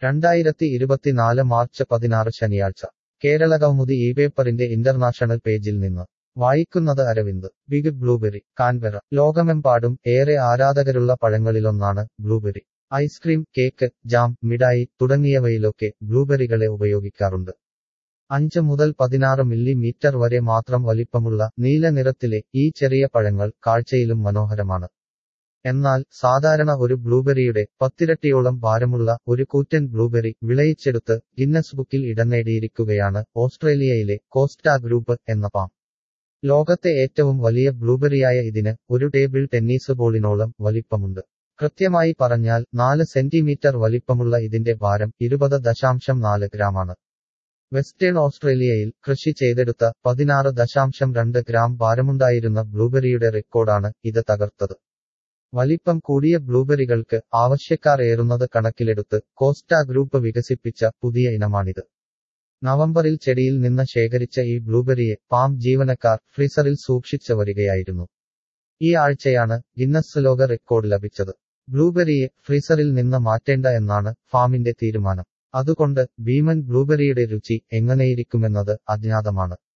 രണ്ടായിരത്തി ഇരുപത്തിനാല് മാർച്ച് പതിനാറ് ശനിയാഴ്ച കേരള കൗമുദി ഈ പേപ്പറിന്റെ ഇന്റർനാഷണൽ പേജിൽ നിന്ന് വായിക്കുന്നത് അരവിന്ദ് ബിഗ് ബ്ലൂബെറി കാൻബെറ ലോകമെമ്പാടും ഏറെ ആരാധകരുള്ള പഴങ്ങളിലൊന്നാണ് ബ്ലൂബെറി ഐസ്ക്രീം കേക്ക് ജാം മിഠായി തുടങ്ങിയവയിലൊക്കെ ബ്ലൂബെറികളെ ഉപയോഗിക്കാറുണ്ട് അഞ്ച് മുതൽ പതിനാറ് മില്ലിമീറ്റർ വരെ മാത്രം വലിപ്പമുള്ള നീല നിറത്തിലെ ഈ ചെറിയ പഴങ്ങൾ കാഴ്ചയിലും മനോഹരമാണ് എന്നാൽ സാധാരണ ഒരു ബ്ലൂബെറിയുടെ പത്തിരട്ടിയോളം ഭാരമുള്ള ഒരു കൂറ്റൻ ബ്ലൂബെറി വിളയിച്ചെടുത്ത് ഗിന്നസ് ബുക്കിൽ ഇടം നേടിയിരിക്കുകയാണ് ഓസ്ട്രേലിയയിലെ കോസ്റ്റ ഗ്രൂപ്പ് എന്ന പാം ലോകത്തെ ഏറ്റവും വലിയ ബ്ലൂബെറിയായ ഇതിന് ഒരു ടേബിൾ ടെന്നീസ് ബോളിനോളം വലിപ്പമുണ്ട് കൃത്യമായി പറഞ്ഞാൽ നാല് സെന്റിമീറ്റർ വലിപ്പമുള്ള ഇതിന്റെ ഭാരം ഇരുപത് ദശാംശം നാല് ഗ്രാമാണ് വെസ്റ്റേൺ ഓസ്ട്രേലിയയിൽ കൃഷി ചെയ്തെടുത്ത പതിനാറ് ദശാംശം രണ്ട് ഗ്രാം ഭാരമുണ്ടായിരുന്ന ബ്ലൂബെറിയുടെ റെക്കോർഡാണ് ഇത് തകർത്തത് വലിപ്പം കൂടിയ ബ്ലൂബെറികൾക്ക് ആവശ്യക്കാർ ഏറുന്നത് കണക്കിലെടുത്ത് കോസ്റ്റ ഗ്രൂപ്പ് വികസിപ്പിച്ച പുതിയ ഇനമാണിത് നവംബറിൽ ചെടിയിൽ നിന്ന് ശേഖരിച്ച ഈ ബ്ലൂബെറിയെ പാം ജീവനക്കാർ ഫ്രീസറിൽ സൂക്ഷിച്ചു വരികയായിരുന്നു ഈ ആഴ്ചയാണ് ഗിന്നസ് ലോക റെക്കോർഡ് ലഭിച്ചത് ബ്ലൂബെറിയെ ഫ്രീസറിൽ നിന്ന് മാറ്റേണ്ട എന്നാണ് ഫാമിന്റെ തീരുമാനം അതുകൊണ്ട് ഭീമൻ ബ്ലൂബെറിയുടെ രുചി എങ്ങനെയിരിക്കുമെന്നത് അജ്ഞാതമാണ്